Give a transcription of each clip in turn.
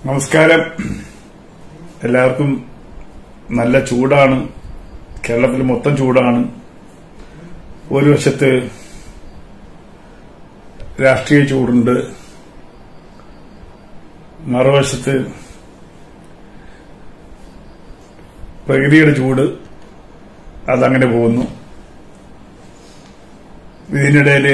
നമസ്കാരം എല്ലാവർക്കും നല്ല ചൂടാണ് കേരളത്തിൽ മൊത്തം ചൂടാണ് ഒരു വശത്ത് രാഷ്ട്രീയ ചൂടുണ്ട് മറുവശത്ത് പ്രകൃതിയുടെ ചൂട് അതങ്ങനെ പോകുന്നു ഇതിനിടയിൽ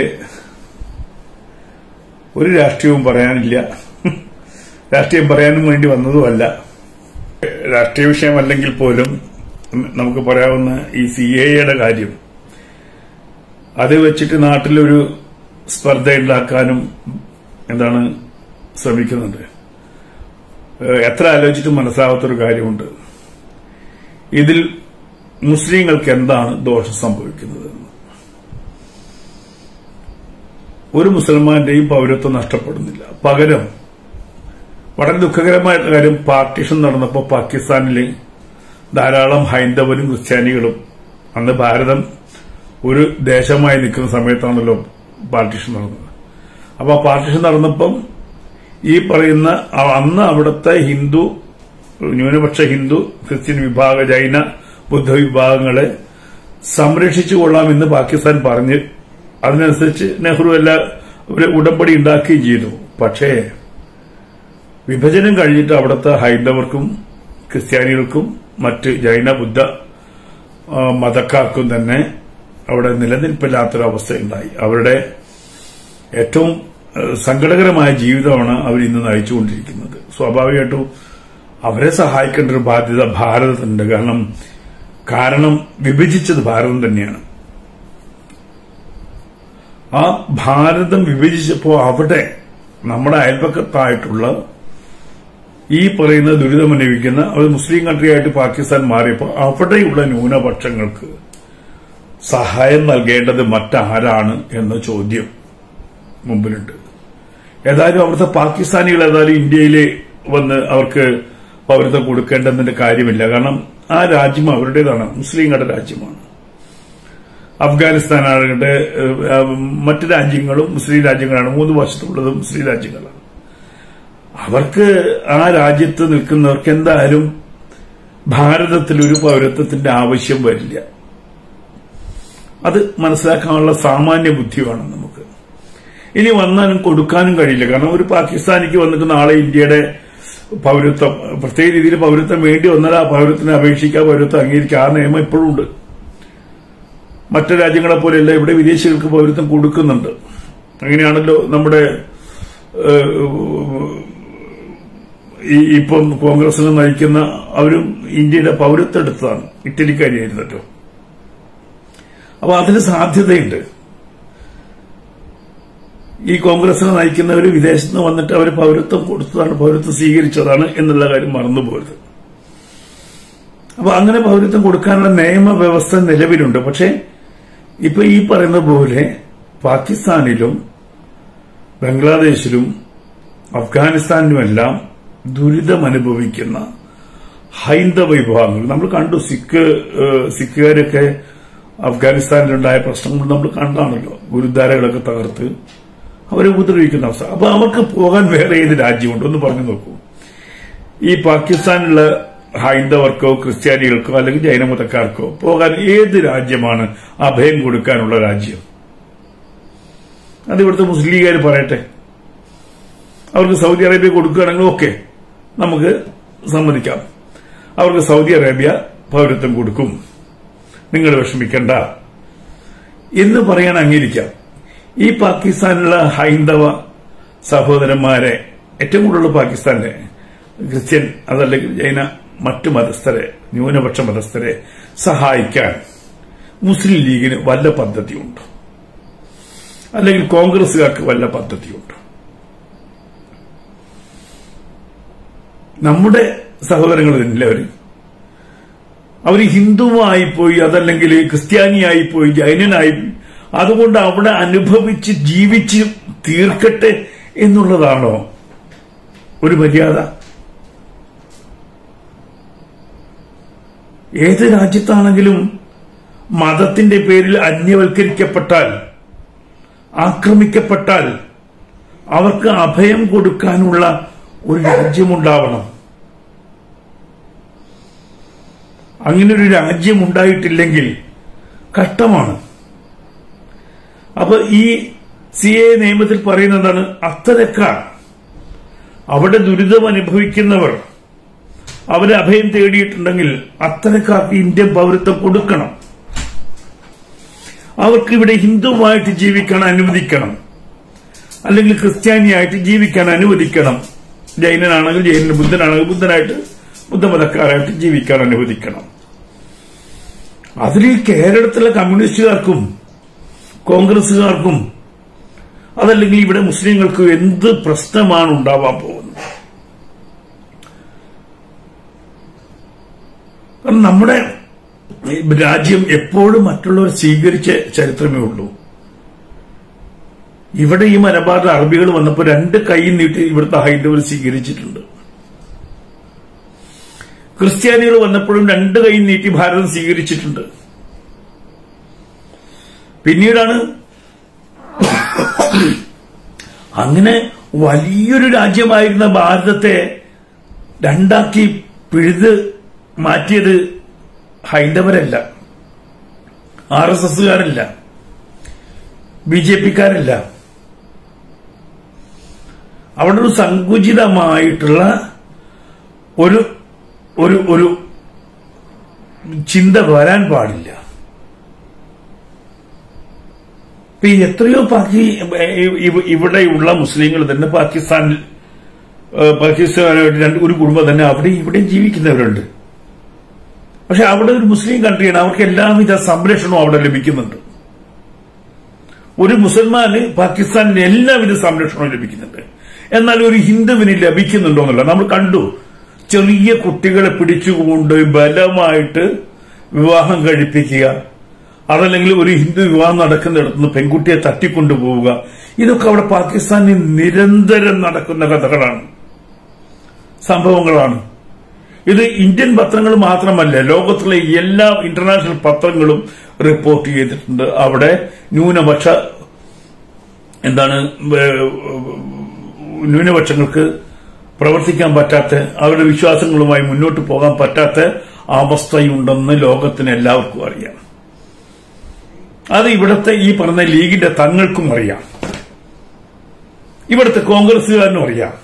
ഒരു രാഷ്ട്രീയവും പറയാനില്ല രാഷ്ട്രീയം പറയാനും വേണ്ടി വന്നതുമല്ല രാഷ്ട്രീയ വിഷയമല്ലെങ്കിൽ പോലും നമുക്ക് പറയാവുന്ന ഈ സി എയുടെ കാര്യം അത് വെച്ചിട്ട് നാട്ടിലൊരു സ്പർദ്ധ ഉണ്ടാക്കാനും എന്താണ് ശ്രമിക്കുന്നുണ്ട് ഏഹ് എത്ര ആലോചിച്ചിട്ടും മനസ്സിലാവാത്തൊരു കാര്യമുണ്ട് ഇതിൽ മുസ്ലിങ്ങൾക്ക് എന്താണ് ദോഷം സംഭവിക്കുന്നത് എന്ന് ഒരു മുസൽമാന്റെയും പൗരത്വം നഷ്ടപ്പെടുന്നില്ല പകരം വളരെ ദുഃഖകരമായ കാര്യം പാർട്ടീഷൻ നടന്നപ്പോൾ പാകിസ്ഥാനില് ധാരാളം ഹൈന്ദവരും ക്രിസ്ത്യാനികളും അന്ന് ഭാരതം ഒരു ദേശമായി നിൽക്കുന്ന സമയത്താണല്ലോ പാർട്ടീഷൻ നടന്നത് അപ്പൊ ആ പാർട്ടീഷൻ നടന്നപ്പം ഈ പറയുന്ന അ- അന്ന് അവിടുത്തെ ഹിന്ദു ന്യൂനപക്ഷ ഹിന്ദു ക്രിസ്ത്യൻ വിഭാഗ ജൈന ബുദ്ധ വിഭാഗങ്ങളെ സംരക്ഷിച്ചു കൊള്ളാമെന്ന് പാകിസ്ഥാൻ പറഞ്ഞ് അതിനനുസരിച്ച് നെഹ്റു എല്ലാ ഒരു ഉടമ്പടി ഉണ്ടാക്കുകയും ചെയ്തു പക്ഷേ വിഭജനം കഴിഞ്ഞിട്ട് അവിടുത്തെ ഹൈന്ദവർക്കും ക്രിസ്ത്യാനികൾക്കും മറ്റ് ജൈന ബുദ്ധ ആ, മതക്കാർക്കും തന്നെ അവിടെ നിലനിൽപ്പില്ലാത്തൊരവസ്ഥയുണ്ടായി അവരുടെ ഏറ്റവും ആ, സങ്കടകരമായ ജീവിതമാണ് അവർ ഇന്ന് നയിച്ചുകൊണ്ടിരിക്കുന്നത് സ്വാഭാവികമായിട്ടും അവരെ സഹായിക്കേണ്ട ഒരു ബാധ്യത ഭാരതത്തിനുണ്ട് കാരണം കാരണം വിഭജിച്ചത് ഭാരതം തന്നെയാണ് ആ ഭാരതം വിഭജിച്ചപ്പോൾ അവിടെ നമ്മുടെ അയൽപക്കത്തായിട്ടുള്ള ഈ പറയുന്ന ദുരിതമനുഭവിക്കുന്ന ഒരു മുസ്ലിം കൺട്രിയായിട്ട് പാകിസ്ഥാൻ മാറിയപ്പോൾ അവിടെയുള്ള ന്യൂനപക്ഷങ്ങൾക്ക് സഹായം നൽകേണ്ടത് മറ്റാരാണ് എന്ന ചോദ്യം മുമ്പിലുണ്ട് ഏതായാലും അവിടുത്തെ പാകിസ്ഥാനികൾ ഏതായാലും ഇന്ത്യയിൽ വന്ന് അവർക്ക് പൗരത്വം കൊടുക്കേണ്ടതിന്റെ കാര്യമില്ല കാരണം ആ രാജ്യം അവരുടേതാണ് മുസ്ലിങ്ങളുടെ രാജ്യമാണ് അഫ്ഗാനിസ്ഥാനാകട്ടെ ഏഹ്, മറ്റ് രാജ്യങ്ങളും മുസ്ലിം രാജ്യങ്ങളാണ് മൂന്ന് വശത്തുള്ളത് മുസ്ലിം രാജ്യങ്ങളാണ് അവർക്ക് ആ രാജ്യത്ത് നിൽക്കുന്നവർക്ക് എന്തായാലും ഭാരതത്തിൽ ഒരു പൗരത്വത്തിന്റെ ആവശ്യം വരില്ല അത് മനസ്സിലാക്കാനുള്ള സാമാന്യ ബുദ്ധി വേണം നമുക്ക് ഇനി വന്നാലും കൊടുക്കാനും കഴിയില്ല കാരണം ഒരു പാകിസ്ഥാനിക്ക് വന്നിട്ട് നാളെ ഇന്ത്യയുടെ പൗരത്വം പ്രത്യേക രീതിയിൽ പൗരത്വം വേണ്ടി വന്നാൽ ആ പൗരത്വത്തിന് അപേക്ഷിക്കാൻ പൗരത്വം അംഗീകരിക്കുക ആ നിയമം ഇപ്പോഴും ഉണ്ട് മറ്റു രാജ്യങ്ങളെ പോലെയല്ല ഇവിടെ വിദേശികൾക്ക് പൗരത്വം കൊടുക്കുന്നുണ്ട് അങ്ങനെയാണല്ലോ നമ്മുടെ ഏഹ്, ഈ ഇപ്പം കോൺഗ്രസിനെ നയിക്കുന്ന അവരും ഇന്ത്യയുടെ പൗരത്വം എടുത്തതാണ് ഇറ്റലിക്കാരിയായിരുന്നല്ലോ അപ്പൊ അതിന് സാധ്യതയുണ്ട് ഈ കോൺഗ്രസിനെ നയിക്കുന്നവർ വിദേശത്ത് നിന്ന് വന്നിട്ട് അവർ പൗരത്വം കൊടുത്തതാണ് പൗരത്വം സ്വീകരിച്ചതാണ് എന്നുള്ള കാര്യം മറന്നുപോയത് അപ്പൊ അങ്ങനെ പൗരത്വം കൊടുക്കാനുള്ള നിയമവ്യവസ്ഥ നിലവിലുണ്ട് പക്ഷെ ഇപ്പൊ ഈ പറയുന്ന പോലെ പാകിസ്ഥാനിലും ബംഗ്ലാദേശിലും അഫ്ഗാനിസ്ഥാനിലുമെല്ലാം ദുരിതമനുഭവിക്കുന്ന ഹൈന്ദവ വിഭാഗങ്ങൾ നമ്മൾ കണ്ടു സിഖ് ഏഹ്, സിഖുകാരൊക്കെ അഫ്ഗാനിസ്ഥാനിലുണ്ടായ പ്രശ്നങ്ങൾ നമ്മൾ കണ്ടാണല്ലോ ഗുരുദ്വാരകളൊക്കെ തകർത്ത് അവരെ ഉപദ്രവിക്കുന്ന അവസ്ഥ അപ്പൊ അവർക്ക് പോകാൻ വേറെ ഏത് രാജ്യമുണ്ട് ഒന്ന് പറഞ്ഞു നോക്കൂ ഈ പാകിസ്ഥാനിലുള്ള ഹൈന്ദവർക്കോ ക്രിസ്ത്യാനികൾക്കോ അല്ലെങ്കിൽ ജൈനമതക്കാർക്കോ പോകാൻ ഏത് രാജ്യമാണ് അഭയം കൊടുക്കാനുള്ള രാജ്യം അത് ഇവിടുത്തെ മുസ്ലിംകാർ പറയട്ടെ അവർക്ക് സൗദി അറേബ്യ കൊടുക്കുകയാണെങ്കിൽ ഓക്കെ നമുക്ക് സമ്മതിക്കാം അവർക്ക് സൗദി അറേബ്യ പൗരത്വം കൊടുക്കും നിങ്ങൾ വിഷമിക്കണ്ട എന്ന് പറയാൻ അംഗീകരിക്കാം ഈ പാകിസ്ഥാനിലുള്ള ഹൈന്ദവ സഹോദരന്മാരെ ഏറ്റവും കൂടുതലുള്ള പാകിസ്ഥാനിലെ ക്രിസ്ത്യൻ അതല്ലെങ്കിൽ ജൈന മറ്റു മതസ്ഥരെ ന്യൂനപക്ഷ മതസ്ഥരെ സഹായിക്കാൻ മുസ്ലിം ലീഗിന് വല്ല പദ്ധതിയുണ്ട് അല്ലെങ്കിൽ കോൺഗ്രസുകാർക്ക് വല്ല പദ്ധതിയുണ്ട് നമ്മുടെ സഹോദരങ്ങൾ തന്നെയല്ലേ അവര് അവർ ഹിന്ദുവായി പോയി അതല്ലെങ്കിൽ ക്രിസ്ത്യാനിയായി പോയി ജൈനനായി പോയി അതുകൊണ്ട് അവിടെ അനുഭവിച്ച് ജീവിച്ച് തീർക്കട്ടെ എന്നുള്ളതാണോ ഒരു മര്യാദ ഏത് രാജ്യത്താണെങ്കിലും മതത്തിന്റെ പേരിൽ അന്യവൽക്കരിക്കപ്പെട്ടാൽ ആക്രമിക്കപ്പെട്ടാൽ അവർക്ക് അഭയം കൊടുക്കാനുള്ള ഒരു രാജ്യമുണ്ടാവണം അങ്ങനെ ഒരു രാജ്യം ഉണ്ടായിട്ടില്ലെങ്കിൽ കഷ്ടമാണ് അപ്പൊ ഈ സി എ നിയമത്തിൽ പറയുന്നതാണ് അത്തരക്കാർ അവിടെ ദുരിതം അനുഭവിക്കുന്നവർ അവരെ അഭയം തേടിയിട്ടുണ്ടെങ്കിൽ അത്തരക്കാർക്ക് ഇന്ത്യൻ പൗരത്വം കൊടുക്കണം അവർക്ക് ഇവിടെ ഹിന്ദുവായിട്ട് ജീവിക്കാൻ അനുവദിക്കണം അല്ലെങ്കിൽ ക്രിസ്ത്യാനിയായിട്ട് ജീവിക്കാൻ അനുവദിക്കണം ജൈനനാണെങ്കിൽ ജൈനൻ ബുദ്ധനാണെങ്കിൽ ബുദ്ധനായിട്ട് ബുദ്ധമതക്കാരായിട്ട് ജീവിക്കാൻ അനുവദിക്കണം അതിൽ ഈ കേരളത്തിലെ കമ്മ്യൂണിസ്റ്റുകാർക്കും കോൺഗ്രസുകാർക്കും അതല്ലെങ്കിൽ ഇവിടെ മുസ്ലിങ്ങൾക്കും എന്ത് പ്രശ്നമാണ് ഉണ്ടാവാൻ പോകുന്നത് കാരണം നമ്മുടെ രാജ്യം എപ്പോഴും മറ്റുള്ളവർ സ്വീകരിച്ച ചരിത്രമേ ഉള്ളൂ ഇവിടെ ഈ മലബാറിൽ അറബികൾ വന്നപ്പോൾ രണ്ട് കൈ നീട്ടി ഇവിടുത്തെ ഹൈന്ദവർ സ്വീകരിച്ചിട്ടുണ്ട് ക്രിസ്ത്യാനികൾ വന്നപ്പോഴും രണ്ട് കൈ നീട്ടി ഭാരതം സ്വീകരിച്ചിട്ടുണ്ട് പിന്നീടാണ് അങ്ങനെ വലിയൊരു രാജ്യമായിരുന്ന ഭാരതത്തെ രണ്ടാക്കി പിഴുത് മാറ്റിയത് ഹൈന്ദവരല്ല ആർ എസ് എസുകാരല്ല ബി ജെ പിക്കാരല്ല അവിടെ ഒരു സങ്കുചിതമായിട്ടുള്ള ഒരു ഒരു ഒരു ചിന്ത വരാൻ പാടില്ല ഇപ്പൊ ഈ എത്രയോ പാകി ഇവ- ഇവിടെയുള്ള മുസ്ലിങ്ങൾ തന്നെ പാകിസ്ഥാനിൽ ഏഹ്, പാകിസ്ഥാനായിട്ട് രണ്ട് ഒരു കുടുംബം തന്നെ അവിടെയും ഇവിടെയും ജീവിക്കുന്നവരുണ്ട് പക്ഷെ അവിടെ ഒരു മുസ്ലിം കൺട്രിയാണ് അവർക്ക് എല്ലാവിധ സംരക്ഷണവും അവിടെ ലഭിക്കുന്നുണ്ട് ഒരു മുസൽമാന് പാകിസ്ഥാനിൽ എല്ലാവിധ സംരക്ഷണവും ലഭിക്കുന്നുണ്ട് എന്നാൽ ഒരു ഹിന്ദുവിന് ലഭിക്കുന്നുണ്ടോ എന്നല്ല നമ്മൾ കണ്ടു ചെറിയ കുട്ടികളെ പിടിച്ചുകൊണ്ട് ബലമായിട്ട് വിവാഹം കഴിപ്പിക്കുക അതല്ലെങ്കിൽ ഒരു ഹിന്ദു വിവാഹം നടക്കുന്നിടത്ത് നിന്ന് പെൺകുട്ടിയെ തട്ടിക്കൊണ്ടുപോവുക ഇതൊക്കെ അവിടെ പാകിസ്ഥാനിൽ നിരന്തരം നടക്കുന്ന കഥകളാണ് സംഭവങ്ങളാണ് ഇത് ഇന്ത്യൻ പത്രങ്ങൾ മാത്രമല്ല ലോകത്തിലെ എല്ലാ ഇന്റർനാഷണൽ പത്രങ്ങളും റിപ്പോർട്ട് ചെയ്തിട്ടുണ്ട് അവിടെ ന്യൂനപക്ഷ എന്താണ് ഏഹ്, ന്യൂനപക്ഷങ്ങൾക്ക് പ്രവർത്തിക്കാൻ പറ്റാത്ത അവരുടെ വിശ്വാസങ്ങളുമായി മുന്നോട്ട് പോകാൻ പറ്റാത്ത അവസ്ഥയുണ്ടെന്ന് ലോകത്തിന് എല്ലാവർക്കും അറിയാം അത് ഇവിടുത്തെ ഈ പറഞ്ഞ ലീഗിന്റെ തങ്ങൾക്കും അറിയാം ഇവിടുത്തെ കോൺഗ്രസുകാരനും അറിയാം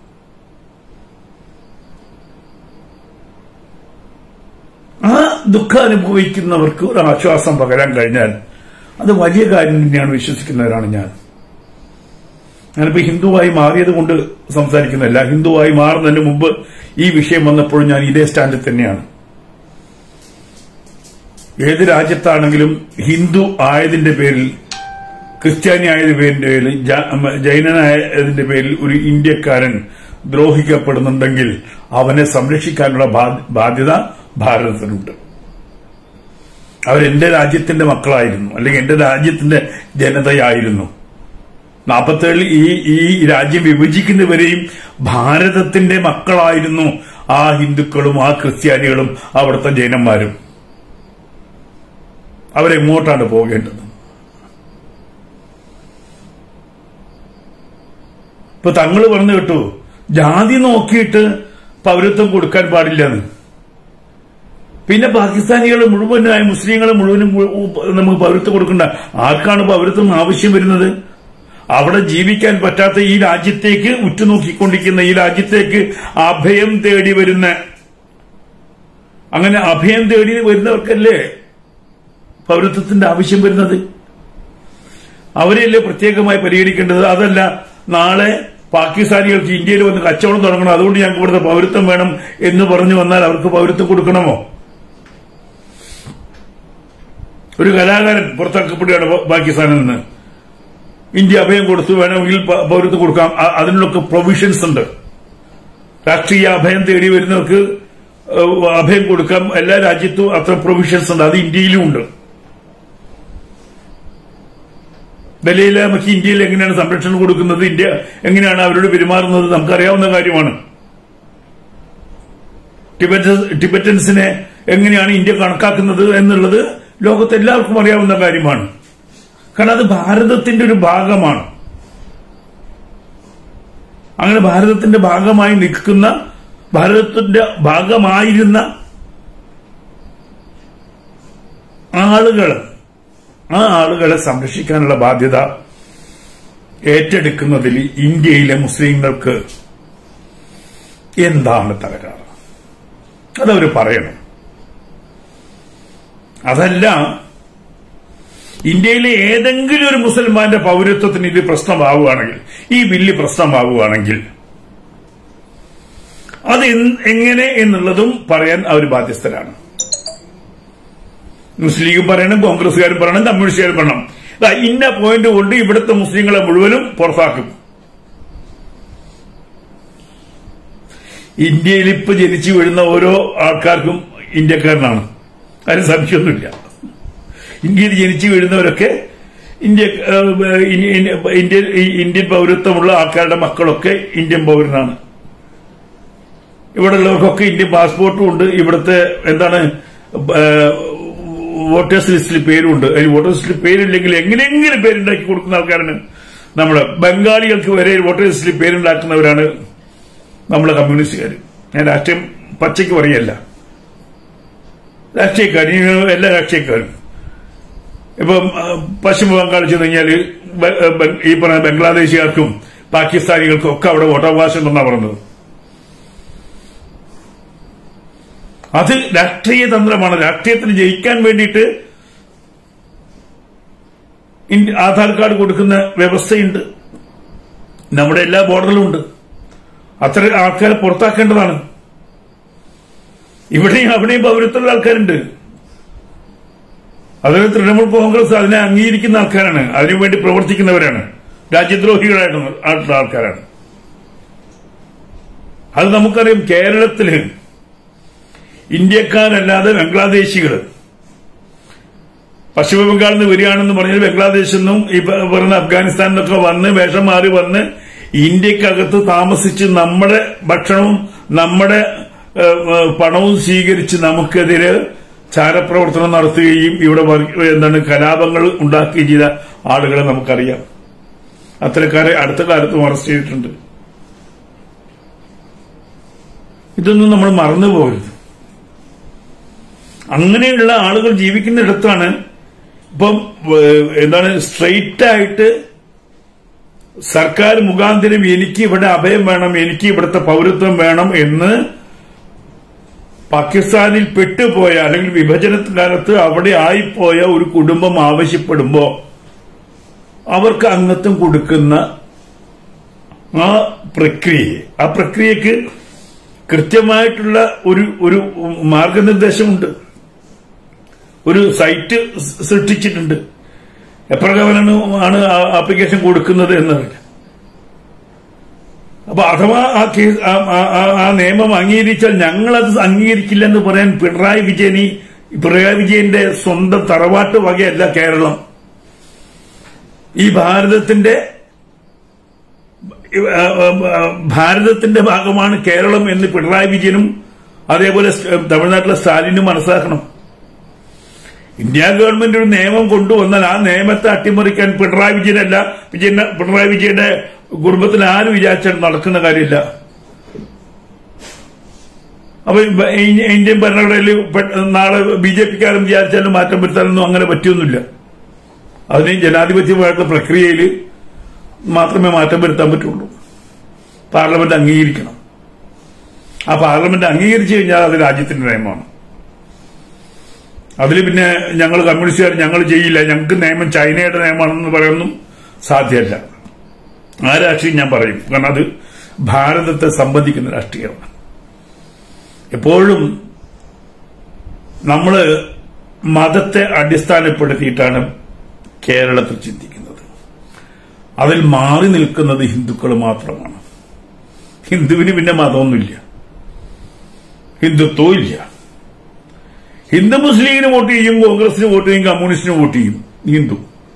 ആ ദുഃഖം അനുഭവിക്കുന്നവർക്ക് ഒരു ആശ്വാസം പകരാൻ കഴിഞ്ഞാൽ അത് വലിയ കാര്യം തന്നെയാണ് വിശ്വസിക്കുന്നവരാണ് ഞാൻ ഞാനിപ്പോ ഹിന്ദുവായി മാറിയത് കൊണ്ട് സംസാരിക്കുന്നില്ല ഹിന്ദുവായി മാറുന്നതിന് മുമ്പ് ഈ വിഷയം വന്നപ്പോഴും ഞാൻ ഇതേ സ്റ്റാൻഡിൽ തന്നെയാണ് ഏത് രാജ്യത്താണെങ്കിലും ഹിന്ദു ആയതിന്റെ പേരിൽ ക്രിസ്ത്യാനി ആയതിന്റെ പേരിൽ ജ- ജൈനനായതിന്റെ പേരിൽ ഒരു ഇന്ത്യക്കാരൻ ദ്രോഹിക്കപ്പെടുന്നുണ്ടെങ്കിൽ അവനെ സംരക്ഷിക്കാനുള്ള ബാ- ബാധ്യത ഭാരതത്തിനുണ്ട് അവരെന്റെ രാജ്യത്തിന്റെ മക്കളായിരുന്നു അല്ലെങ്കിൽ എന്റെ രാജ്യത്തിന്റെ ജനതയായിരുന്നു നാൽപ്പത്തേഴിൽ ഈ ഈ രാജ്യം വിഭജിക്കുന്നവരെയും ഭാരതത്തിന്റെ മക്കളായിരുന്നു ആ ഹിന്ദുക്കളും ആ ക്രിസ്ത്യാനികളും അവിടുത്തെ ജൈനന്മാരും അവരെങ്ങോട്ടാണ് പോകേണ്ടത് ഇപ്പൊ തങ്ങൾ പറഞ്ഞു കേട്ടു ജാതി നോക്കിയിട്ട് പൗരത്വം കൊടുക്കാൻ പാടില്ലെന്ന് പിന്നെ പാകിസ്ഥാനികൾ മുഴുവനായി മുസ്ലിങ്ങൾ മുഴുവനും മു- ഉ- നമുക്ക് പൗരത്വം കൊടുക്കണ്ട ആർക്കാണ് പൗരത്വം ആവശ്യം വരുന്നത് അവിടെ ജീവിക്കാൻ പറ്റാത്ത ഈ രാജ്യത്തേക്ക് ഉറ്റുനോക്കിക്കൊണ്ടിരിക്കുന്ന ഈ രാജ്യത്തേക്ക് അഭയം തേടി വരുന്ന അങ്ങനെ അഭയം തേടി വരുന്നവർക്കല്ലേ പൗരത്വത്തിന്റെ ആവശ്യം വരുന്നത് അവരെയല്ലേ പ്രത്യേകമായി പരിഗണിക്കേണ്ടത് അതല്ല നാളെ പാകിസ്ഥാനികൾക്ക് ഇന്ത്യയിൽ വന്ന് കച്ചവടം തുടങ്ങണം അതുകൊണ്ട് ഞങ്ങൾക്ക് ഇവിടുത്തെ പൗരത്വം വേണം എന്ന് പറഞ്ഞു വന്നാൽ അവർക്ക് പൗരത്വം കൊടുക്കണമോ ഒരു കലാകാരൻ പുറത്താക്കപ്പെടുകയാണ് പ- പാകിസ്ഥാനിൽ നിന്ന് ഇന്ത്യ അഭയം കൊടുത്തു വേണമെങ്കിൽ പ- പൗരത്വം കൊടുക്കാം അ- അതിനുള്ളൊക്കെ പ്രൊവിഷൻസ് ഉണ്ട് രാഷ്ട്രീയ അഭയം തേടി വരുന്നവർക്ക് ഏഹ്, അഭയം കൊടുക്കാം എല്ലാ രാജ്യത്തും അത്ര പ്രൊവിഷൻസ് ഉണ്ട് അത് ഇന്ത്യയിലും ഉണ്ട് ദലൈലാമയ്ക്ക് ഇന്ത്യയിൽ എങ്ങനെയാണ് സംരക്ഷണം കൊടുക്കുന്നത് ഇന്ത്യ എങ്ങനെയാണ് അവരോട് പെരുമാറുന്നത് നമുക്കറിയാവുന്ന കാര്യമാണ് ടിബറ്റ- ടിബറ്റൻസിനെ എങ്ങനെയാണ് ഇന്ത്യ കണക്കാക്കുന്നത് എന്നുള്ളത് ലോകത്ത് എല്ലാവർക്കും അറിയാവുന്ന കാര്യമാണ് കാരണം അത് ഭാരതത്തിന്റെ ഒരു ഭാഗമാണ് അങ്ങനെ ഭാരതത്തിന്റെ ഭാഗമായി നിൽക്കുന്ന ഭാരതത്തിന്റെ ഭാഗമായിരുന്ന ആളുകൾ ആ ആളുകളെ സംരക്ഷിക്കാനുള്ള ബാധ്യത ഏറ്റെടുക്കുന്നതിൽ ഇന്ത്യയിലെ മുസ്ലിങ്ങൾക്ക് എന്താണ് തകരാറ് അതവർ പറയണം അതല്ല ഇന്ത്യയിലെ ഏതെങ്കിലും ഒരു മുസൽമാന്റെ പൗരത്വത്തിന് ഇത് പ്രശ്നമാവുകയാണെങ്കിൽ ഈ ബില്ല് പ്രശ്നമാവുകയാണെങ്കിൽ അത് എന്ത് എങ്ങനെ എന്നുള്ളതും പറയാൻ അവർ ബാധ്യസ്ഥരാണ് മുസ്ലിം ലീഗും പറയണം കോൺഗ്രസുകാരും പറയണം കമ്മ്യൂണിസ്റ്റുകാരും പറയണം ദാ ഇന്ന പോയിന്റ് കൊണ്ട് ഇവിടുത്തെ മുസ്ലിങ്ങളെ മുഴുവനും പുറത്താക്കും ഇന്ത്യയിൽ ഇപ്പൊ ജനിച്ചു വീഴുന്ന ഓരോ ആൾക്കാർക്കും ഇന്ത്യക്കാരനാണ് അതിന് സംശയമൊന്നുമില്ല ഇന്ത്യയിൽ ജനിച്ചു വീഴുന്നവരൊക്കെ ഇന്ത്യ ഏഹ്, ഇ- ഇ- ഇന്ത്യൻ ഈ- ഇന്ത്യൻ പൗരത്വമുള്ള ആൾക്കാരുടെ മക്കളൊക്കെ ഇന്ത്യൻ പൗരനാണ് ഇവിടെ ഉള്ളവർക്കൊക്കെ ഇന്ത്യൻ പാസ്പോർട്ടും ഉണ്ട് ഇവിടുത്തെ എന്താണ് ഏഹ്, വോട്ടേഴ്സ് ലിസ്റ്റിൽ പേരുണ്ട് അതിൽ വോട്ടേഴ്സ് ലിസ്റ്റിൽ പേരില്ലെങ്കിൽ എങ്ങനെയെങ്കിലും പേരുണ്ടാക്കി കൊടുക്കുന്ന ആൾക്കാരാണ് നമ്മുടെ ബംഗാളികൾക്ക് വരെ വോട്ടേഴ്സ് ലിസ്റ്റിൽ പേരുണ്ടാക്കുന്നവരാണ് നമ്മളെ കമ്മ്യൂണിസ്റ്റുകാർ ഞാൻ രാഷ്ട്രീയം പച്ചയ്ക്ക് പറയല്ല രാഷ്ട്രീയക്കാർ ഈ എല്ലാ രാഷ്ട്രീയക്കാരും ഇപ്പം ആ, പശ്ചിമ ബംഗാൾ ചെന്ന് കഴിഞ്ഞാൽ ഈ പറഞ്ഞ ബംഗ്ലാദേശുകാർക്കും പാകിസ്ഥാനികൾക്കും ഒക്കെ അവിടെ വോട്ടവകാശം ഉണ്ടെന്നാണ് പറഞ്ഞത് അത് രാഷ്ട്രീയ തന്ത്രമാണ് രാഷ്ട്രീയത്തിന് ജയിക്കാൻ വേണ്ടിയിട്ട് ഇന്ത്യ- ആധാർ കാർഡ് കൊടുക്കുന്ന വ്യവസ്ഥയുണ്ട് നമ്മുടെ എല്ലാ ബോർഡറിലും ഉണ്ട് അത്ര ആൾക്കാരെ പുറത്താക്കേണ്ടതാണ് ഇവിടെയും അവിടെയും പൗരത്വമുള്ള ആൾക്കാരുണ്ട് അതായത് തൃണമൂൽ കോൺഗ്രസ് അതിനെ അംഗീകരിക്കുന്ന ആൾക്കാരാണ് അതിനുവേണ്ടി പ്രവർത്തിക്കുന്നവരാണ് രാജ്യദ്രോഹികളായിട്ടുള്ള ആയിട്ടുള്ള ആൾക്കാരാണ് അത് നമുക്കറിയാം കേരളത്തില് ഇന്ത്യക്കാരല്ലാതെ ബംഗ്ലാദേശികൾ പശ്ചിമ ബംഗാളിൽ നിന്ന് വരികയാണെന്ന് പറഞ്ഞാൽ ബംഗ്ലാദേശിൽ നിന്നും ഈ പ- പറയുന്ന അഫ്ഗാനിസ്ഥാനിൽ നിന്നൊക്കെ വന്ന് വേഷം മാറി വന്ന് ഇന്ത്യക്കകത്ത് താമസിച്ച് നമ്മുടെ ഭക്ഷണവും നമ്മുടെ ഏഹ്, ഏഹ്, പണവും സ്വീകരിച്ച് നമുക്കെതിരെ ചാരപ്രവർത്തനം നടത്തുകയും ഇവിടെ വർ- എന്താണ് കലാപങ്ങൾ ഉണ്ടാക്കുകയും ചെയ്ത ആളുകളെ നമുക്കറിയാം അത്തരക്കാരെ അടുത്ത കാലത്തും അറസ്റ്റ് ചെയ്തിട്ടുണ്ട് ഇതൊന്നും നമ്മൾ മറന്നു പോകരുത് അങ്ങനെയുള്ള ആളുകൾ ജീവിക്കുന്നിടത്താണ് ഇപ്പം ഏഹ്, എന്താണ് സ്ട്രെയിറ്റ് ആയിട്ട് സർക്കാർ മുഖാന്തരം എനിക്ക് ഇവിടെ അഭയം വേണം എനിക്ക് ഇവിടുത്തെ പൗരത്വം വേണം എന്ന് പാകിസ്ഥാനിൽ പെട്ടുപോയ അല്ലെങ്കിൽ വിഭജന കാലത്ത് അവിടെ ആയിപ്പോയ ഒരു കുടുംബം ആവശ്യപ്പെടുമ്പോ അവർക്ക് അംഗത്വം കൊടുക്കുന്ന ആ പ്രക്രിയയെ ആ പ്രക്രിയക്ക് കൃത്യമായിട്ടുള്ള ഒരു ഒരു മാർഗനിർദ്ദേശമുണ്ട് ഒരു സൈറ്റ് സ് സൃഷ്ടിച്ചിട്ടുണ്ട് എപ്രകാരമാണ് ആണ് ആ ആപ്ലിക്കേഷൻ കൊടുക്കുന്നത് എന്നറിയില്ല അപ്പൊ അഥവാ ആ കേസ് ആ- ആ- ആ- ആ നിയമം അംഗീകരിച്ചാൽ ഞങ്ങളത് അംഗീകരിക്കില്ലെന്ന് പറയാൻ പിണറായി വിജയനി പിണറായി വിജയന്റെ സ്വന്തം തറവാട്ട് വകയല്ല കേരളം ഈ ഭാരതത്തിന്റെ ആ, ആ, ആ, ഭാരതത്തിന്റെ ഭാഗമാണ് കേരളം എന്ന് പിണറായി വിജയനും അതേപോലെ സ്- തമിഴ്നാട്ടിലെ സ്റ്റാലിനും മനസ്സിലാക്കണം ഇന്ത്യ ഗവൺമെന്റ് ഒരു നിയമം കൊണ്ടുവന്നാൽ ആ നിയമത്തെ അട്ടിമറിക്കാൻ പിണറായി വിജയനല്ല വിജയൻ പിണറായി വിജയന്റെ കുടുംബത്തിൽ ആരും വിചാരിച്ചാൽ നടക്കുന്ന കാര്യമില്ല അപ്പൊ ഇപ്പ- ഇ- ഇന്ത്യൻ ഭരണഘടനയിൽ പെ- നാളെ ബി ജെ പിക്കാരും വിചാരിച്ചാലും മാറ്റം വരുത്താനൊന്നും അങ്ങനെ പറ്റിയൊന്നുമില്ല അതിന് ജനാധിപത്യമായിട്ടുള്ള പ്രക്രിയയിൽ മാത്രമേ മാറ്റം വരുത്താൻ പറ്റുള്ളൂ പാർലമെന്റ് അംഗീകരിക്കണം ആ പാർലമെന്റ് അംഗീകരിച്ചു കഴിഞ്ഞാൽ അത് രാജ്യത്തിന്റെ നിയമമാണ് അതിൽ പിന്നെ ഞങ്ങൾ കമ്മ്യൂണിസ്റ്റുകാർ ഞങ്ങൾ ചെയ്യില്ല ഞങ്ങൾക്ക് നിയമം ചൈനയുടെ നിയമമാണെന്ന് പറയുന്നതും സാധ്യമല്ല ആ രാഷ്ട്രീയം ഞാൻ പറയും കാരണം അത് ഭാരതത്തെ സംബന്ധിക്കുന്ന രാഷ്ട്രീയമാണ് എപ്പോഴും നമ്മൾ മതത്തെ അടിസ്ഥാനപ്പെടുത്തിയിട്ടാണ് കേരളത്തിൽ ചിന്തിക്കുന്നത് അതിൽ മാറി നിൽക്കുന്നത് ഹിന്ദുക്കൾ മാത്രമാണ് ഹിന്ദുവിന് പിന്നെ മതമൊന്നുമില്ല ഹിന്ദുത്വവും ഇല്ല ഹിന്ദു മുസ്ലിമിന് വോട്ട് ചെയ്യും കോൺഗ്രസിന് വോട്ട് ചെയ്യും കമ്മ്യൂണിസ്റ്റിന് വോട്ട് ചെയ്യും ഹിന്ദു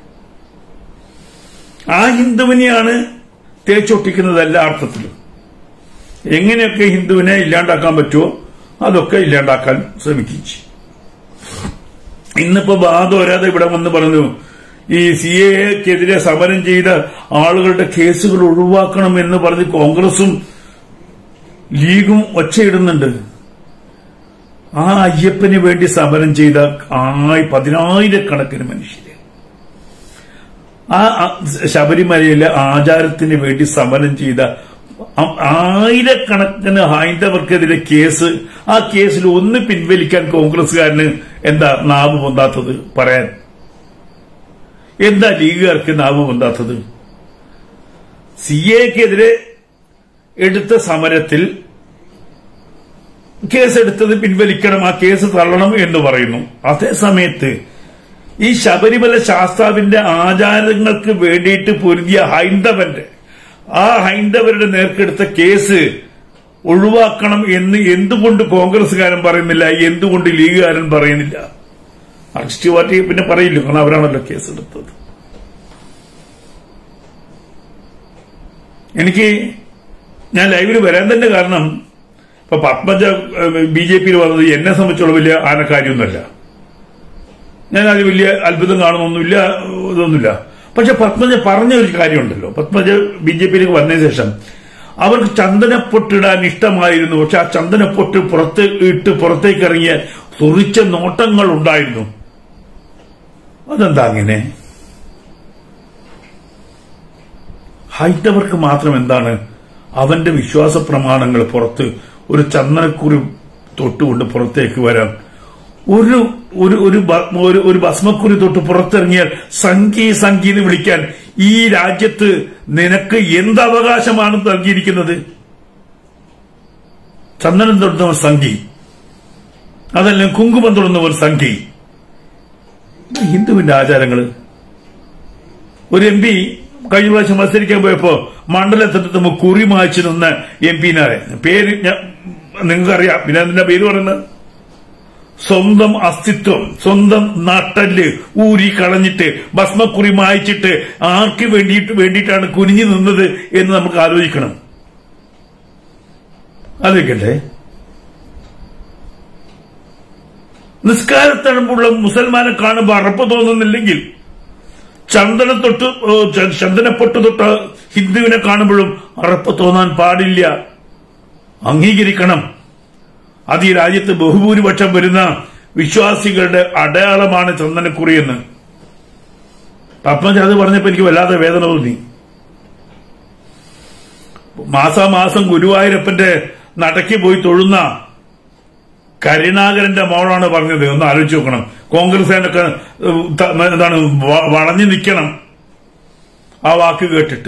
ആ ഹിന്ദുവിനെയാണ് തേച്ചൊട്ടിക്കുന്നത് എല്ലാ അർത്ഥത്തിലും എങ്ങനെയൊക്കെ ഹിന്ദുവിനെ ഇല്ലാണ്ടാക്കാൻ പറ്റുമോ അതൊക്കെ ഇല്ലാണ്ടാക്കാൻ ശ്രമിക്കും ഇന്നിപ്പോ വാദം വരാതെ ഇവിടെ വന്ന് പറഞ്ഞു ഈ സി എക്കെതിരെ സമരം ചെയ്ത ആളുകളുടെ കേസുകൾ ഒഴിവാക്കണം എന്ന് പറഞ്ഞ് കോൺഗ്രസും ലീഗും ഒച്ചയിടുന്നുണ്ട് ആ അയ്യപ്പന് വേണ്ടി സമരം ചെയ്ത ആയി പതിനായിരക്കണക്കിന് മനുഷ്യര് ആ ആ ശബരിമലയിലെ ആചാരത്തിന് വേണ്ടി സമരം ചെയ്ത ആ- ആയിരക്കണക്കിന് ഹൈന്ദവർക്കെതിരെ കേസ് ആ കേസിൽ ഒന്ന് പിൻവലിക്കാൻ കോൺഗ്രസുകാരന് എന്താ നാവ് പൊന്താത്തത് പറയാൻ എന്താ ലീഗുകാർക്ക് നാവ് പൊന്താത്തത് സി എക്കെതിരെ എടുത്ത സമരത്തിൽ കേസെടുത്തത് പിൻവലിക്കണം ആ കേസ് തള്ളണം എന്ന് പറയുന്നു അതേ സമയത്ത് ഈ ശബരിമല ശാസ്താവിന്റെ ആചാരങ്ങൾക്ക് വേണ്ടിയിട്ട് പൊരുതിയ ഹൈന്ദവന്റെ ആ ഹൈന്ദവരുടെ നേർക്കെടുത്ത കേസ് ഒഴിവാക്കണം എന്ന് എന്തുകൊണ്ട് കോൺഗ്രസുകാരൻ പറയുന്നില്ല എന്തുകൊണ്ട് ലീഗുകാരൻ പറയുന്നില്ല മാർക്സിസ്റ്റ് പാർട്ടി പിന്നെ പറയില്ല കാരണം അവരാണല്ലോ കേസെടുത്തത് എനിക്ക് ഞാൻ ലൈവിൽ വരാൻ തന്നെ കാരണം ഇപ്പൊ പത്മജ ബി ജെ പിയിൽ വന്നത് എന്നെ സംബന്ധിച്ചുള്ള വലിയ ആനക്കാര്യമൊന്നുമല്ല ഞാൻ അത് വലിയ അത്ഭുതം കാണുന്നൊന്നുമില്ല ഇതൊന്നുമില്ല പക്ഷെ പത്മജ പറഞ്ഞ ഒരു കാര്യമുണ്ടല്ലോ പത്മജ ബി ജെ പിയിലേക്ക് വന്നതിന് ശേഷം അവർക്ക് ചന്ദനപ്പൊട്ടിടാൻ ഇഷ്ടമായിരുന്നു പക്ഷെ ആ ചന്ദനപ്പൊട്ട് പുറത്ത് ഇട്ട് പുറത്തേക്ക് ഇറങ്ങിയ തുറിച്ച നോട്ടങ്ങൾ ഉണ്ടായിരുന്നു അതെന്താ അങ്ങനെ ഹൈന്ദവർക്ക് മാത്രം എന്താണ് അവന്റെ വിശ്വാസ പ്രമാണങ്ങൾ പുറത്ത് ഒരു ചന്ദനക്കുറി തൊട്ടുകൊണ്ട് പുറത്തേക്ക് വരാൻ ഒരു ഒരു ഒരു ബ- ഒരു ഒരു ഭസ്മക്കുറി തൊട്ട് പുറത്തിറങ്ങിയാൽ സംഖ്യ സംഖ്യ എന്ന് വിളിക്കാൻ ഈ രാജ്യത്ത് നിനക്ക് എന്ത് അവകാശമാണ് നൽകിയിരിക്കുന്നത് ചന്ദനം തൊടുന്നവർ സംഖ്യ അതല്ല കുങ്കുമം തൊടുന്നവർ സംഖ്യ ഇത് ഹിന്ദുവിന്റെ ആചാരങ്ങള് ഒരു എം പി കഴിഞ്ഞ പ്രാവശ്യം മത്സരിക്കാൻ പോയപ്പോ മണ്ഡലത്തിൽ കുറി മായ്ച്ചു നിന്ന എം പിനാരെ പേര് ഞാൻ നിങ്ങൾക്കറിയാം പിന്നെ അതിന്റെ പേര് പറയുന്നത് സ്വന്തം അസ്തിത്വം സ്വന്തം നട്ടല് ഊരി കളഞ്ഞിട്ട് ഭസ്മക്കുറി മായ്ച്ചിട്ട് ആർക്ക് വേണ്ടിയിട്ട് വേണ്ടിയിട്ടാണ് കുനിഞ്ഞു നിന്നത് എന്ന് നമുക്ക് ആലോചിക്കണം ആലോചിക്കട്ടെ നിസ്കാരത്തഴമ്പുള്ള മുസൽമാനെ കാണുമ്പോൾ അറപ്പ് തോന്നുന്നില്ലെങ്കിൽ ചന്ദന തൊട്ട് ഏ, ച- ചന്ദനപ്പൊട്ട് തൊട്ട് ഹിന്ദുവിനെ കാണുമ്പോഴും അറപ്പ് തോന്നാൻ പാടില്ല അംഗീകരിക്കണം അത് ഈ രാജ്യത്ത് ബഹുഭൂരിപക്ഷം വരുന്ന വിശ്വാസികളുടെ അടയാളമാണ് ചന്ദനക്കുറി എന്ന് പത്മജ അത് പറഞ്ഞപ്പോ എനിക്ക് വല്ലാതെ വേദന തോന്നി മാസാമാസം ഗുരുവായൂരപ്പന്റെ നടക്കി പോയി തൊഴുന്ന കരുണാകരന്റെ മോളാണ് പറഞ്ഞത് ഒന്ന് ആലോചിച്ച് നോക്കണം കോൺഗ്രസ്സുകാരനൊക്കെ ഏഹ്, ത- എന്താണ് വ- വളഞ്ഞു നിൽക്കണം ആ വാക്ക് കേട്ടിട്ട്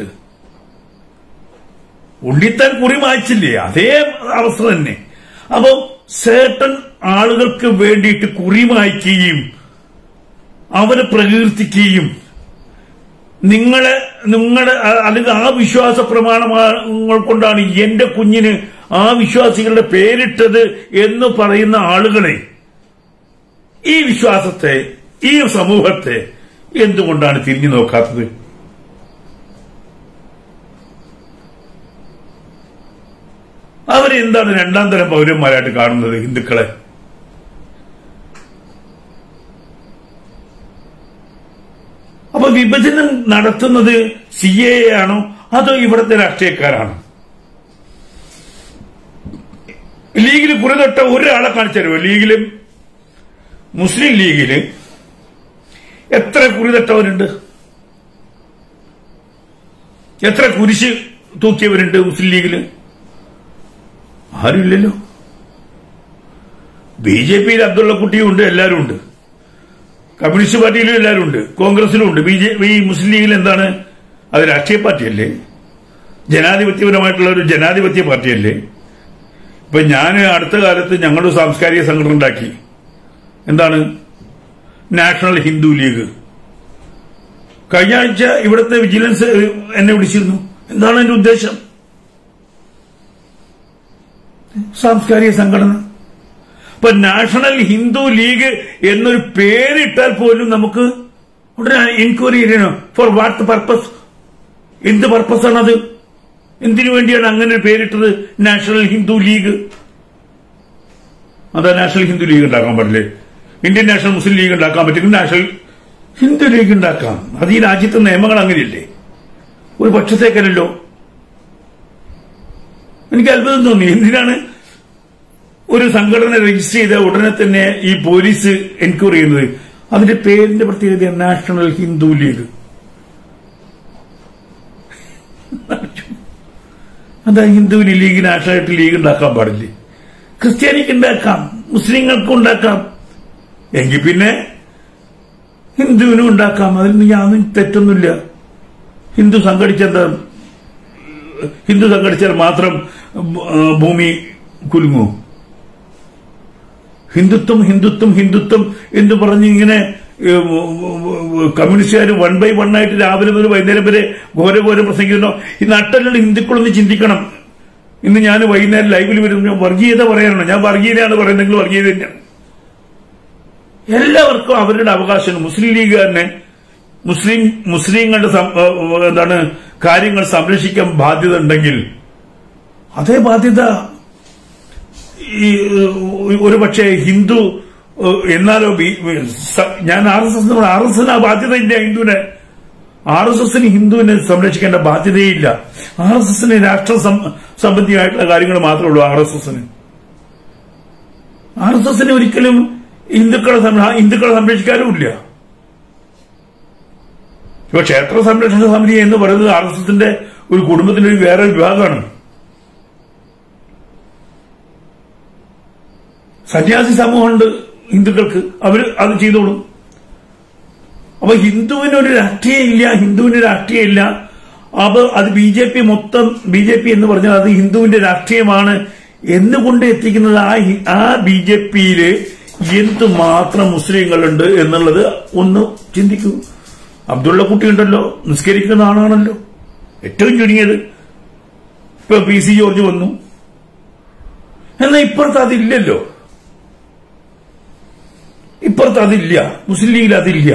ഉണ്ണിത്താൻ കുറി മായ്ച്ചില്ലേ അതേ അവസ്ഥ തന്നെ അപ്പോ സേട്ടൻ ആളുകൾക്ക് വേണ്ടിയിട്ട് കുറി മായ്ക്കുകയും അവരെ പ്രകീർത്തിക്കുകയും നിങ്ങളെ നിങ്ങളുടെ അ- അല്ലെങ്കിൽ ആ വിശ്വാസ പ്രമാണങ്ങൾ കൊണ്ടാണ് എന്റെ കുഞ്ഞിന് ആ വിശ്വാസികളുടെ പേരിട്ടത് എന്ന് പറയുന്ന ആളുകളെ ഈ വിശ്വാസത്തെ ഈ സമൂഹത്തെ എന്തുകൊണ്ടാണ് തിരിഞ്ഞു നോക്കാത്തത് അവരെ എന്താണ് രണ്ടാം തരം പൗരന്മാരായിട്ട് കാണുന്നത് ഹിന്ദുക്കളെ അപ്പൊ വിഭജനം നടത്തുന്നത് സി എ ആണോ അതോ ഇവിടുത്തെ രാഷ്ട്രീയക്കാരാണോ ലീഗിൽ കുറിതൊട്ട ഒരാളെ കാണിച്ചു തരുമോ ലീഗിലും മുസ്ലിം ലീഗില് എത്ര കുറിതൊട്ടവരുണ്ട് എത്ര കുരിശ് തൂക്കിയവരുണ്ട് മുസ്ലിം ലീഗില് ആരുമില്ലല്ലോ ബി ജെ പിയിൽ അബ്ദുള്ള കുട്ടിയും ഉണ്ട് എല്ലാവരും ഉണ്ട് കമ്മ്യൂണിസ്റ്റ് പാർട്ടിയിലും എല്ലാവരും ഉണ്ട് കോൺഗ്രസിലും ഉണ്ട് ബി ജെ ഈ മുസ്ലിം ലീഗിൽ എന്താണ് അത് രാഷ്ട്രീയ പാർട്ടിയല്ലേ ജനാധിപത്യപരമായിട്ടുള്ള ഒരു ജനാധിപത്യ പാർട്ടിയല്ലേ ഇപ്പൊ ഞാൻ അടുത്ത കാലത്ത് ഞങ്ങളൊരു സാംസ്കാരിക സംഘടന ഉണ്ടാക്കി എന്താണ് നാഷണൽ ഹിന്ദു ലീഗ് കഴിഞ്ഞ ആഴ്ച ഇവിടുത്തെ വിജിലൻസ് എന്നെ വിളിച്ചിരുന്നു എന്താണ് എന്റെ ഉദ്ദേശം സാംസ്കാരിക സംഘടന ഇപ്പൊ നാഷണൽ ഹിന്ദു ലീഗ് എന്നൊരു പേരിട്ടാൽ പോലും നമുക്ക് ഉടനെ എൻക്വയറി ചെയ്യണം ഫോർ വാട്ട് പർപ്പസ് എന്ത് പർപ്പസാണത് എന്തിനു വേണ്ടിയാണ് അങ്ങനെ ഒരു പേരിട്ടത് നാഷണൽ ഹിന്ദു ലീഗ് അതാ നാഷണൽ ഹിന്ദു ലീഗ് ഉണ്ടാക്കാൻ പാടില്ലേ ഇന്ത്യൻ നാഷണൽ മുസ്ലിം ലീഗ് ഉണ്ടാക്കാൻ പറ്റും നാഷണൽ ഹിന്ദു ലീഗ് ഉണ്ടാക്കാം അത് ഈ രാജ്യത്തെ നിയമങ്ങൾ അങ്ങനെയല്ലേ ഒരു പക്ഷത്തേക്കല്ലോ എനിക്ക് അത്ഭുതം തോന്നി എന്തിനാണ് ഒരു സംഘടന രജിസ്റ്റർ ചെയ്ത ഉടനെ തന്നെ ഈ പോലീസ് എൻക്വയറി ചെയ്യുന്നത് അതിന്റെ പേരിന്റെ പ്രത്യേകത നാഷണൽ ഹിന്ദു ലീഗ് എന്താ ഹിന്ദുവിന് ലീഗ് നാഷണലായിട്ട് ലീഗ് ഉണ്ടാക്കാൻ പാടില്ലേ ക്രിസ്ത്യാനിക്ക് ഉണ്ടാക്കാം മുസ്ലിങ്ങൾക്ക് ഉണ്ടാക്കാം എങ്കിൽ പിന്നെ ഹിന്ദുവിനും ഉണ്ടാക്കാം അതിൽ യാതൊന്നും തെറ്റൊന്നുമില്ല ഹിന്ദു സംഘടിച്ചെന്താ ഹിന്ദു സംഘടിച്ചാൽ മാത്രം ആ, ഭൂമി കുലുങ്ങൂ ഹിന്ദുത്വം ഹിന്ദുത്വം ഹിന്ദുത്വം എന്ന് പറഞ്ഞ് ഇങ്ങനെ കമ്മ്യൂണിസ്റ്റുകാർ വൺ ബൈ വൺ ആയിട്ട് രാവിലെ മുതൽ വൈകുന്നേരം വരെ ഘോര ഘോരം പ്രസംഗിക്കുന്നു ഈ നാട്ടിലുള്ള ഹിന്ദുക്കളൊന്ന് ചിന്തിക്കണം ഇന്ന് ഞാൻ വൈകുന്നേരം ലൈവിൽ വരുമ്പോൾ ഞാൻ വർഗീയത പറയാനാണ് ഞാൻ വർഗീയതയാണ് പറയുന്നതെങ്കിൽ വർഗീയത തന്നെയാണ് എല്ലാവർക്കും അവരുടെ അവകാശങ്ങൾ മുസ്ലിം ലീഗ് തന്നെ മുസ്ലിം മുസ്ലിങ്ങളുടെ സം- ഏഹ് എന്താണ് കാര്യങ്ങൾ സംരക്ഷിക്കാൻ ബാധ്യത ഉണ്ടെങ്കിൽ അതേ ബാധ്യത ഈ ഏഹ്, ഒരു പക്ഷേ ഹിന്ദു ഏഹ്, എന്നാലോ ബി- സ- ഞാൻ R S S R S എസിന് ആ ബാധ്യതയില്ല ഹിന്ദുവിനെ ആർ എസ് എസിന് ഹിന്ദുവിനെ സംരക്ഷിക്കേണ്ട ബാധ്യതയില്ല ആർ എസ് എസിന് രാഷ്ട്ര സം- സംബന്ധിയായിട്ടുള്ള കാര്യങ്ങൾ മാത്രമേ ഉള്ളൂ ആർ എസ് എസിന് ആർ എസ് എസിന് ഒരിക്കലും ഹിന്ദുക്കളെ സംര- ഹിന്ദുക്കളെ സംരക്ഷിക്കാനുമില്ല ഇപ്പൊ ക്ഷേത്ര സംരക്ഷണ സമിതി എന്ന് പറയുന്നത് ആർ എസ് എസിന്റെ ഒരു കുടുംബത്തിന്റെ ഒരു വേറെ വിഭാഗമാണ് സന്യാസി സമൂഹമുണ്ട് ഹിന്ദുക്കൾക്ക് അവർ അത് ചെയ്തോളും അപ്പൊ ഹിന്ദുവിനൊരു രാഷ്ട്രീയം ഇല്ല ഹിന്ദുവിന് രാഷ്ട്രീയം ഇല്ല അപ്പൊ അത് ബി ജെ പി മൊത്തം ബി ജെ പി എന്ന് പറഞ്ഞാൽ അത് ഹിന്ദുവിന്റെ രാഷ്ട്രീയമാണ് എന്നുകൊണ്ട് എത്തിക്കുന്നത് ആ ഹി- ആ ബി ജെ പിയില് എന്തുമാത്രം മുസ്ലിങ്ങളുണ്ട് എന്നുള്ളത് ഒന്ന് ചിന്തിക്കൂ അബ്ദുള്ള കുട്ടി ഉണ്ടല്ലോ നിസ്കരിക്കുന്ന ആളാണല്ലോ ഏറ്റവും ചുരുങ്ങിയത് ഇപ്പൊ പി സി ജോർജ് വന്നു എന്നാൽ ഇപ്പുറത്ത് അതില്ലല്ലോ ഇപ്പുറത്ത് അതില്ല മുസ്ലിം ലീഗിൽ അതില്ല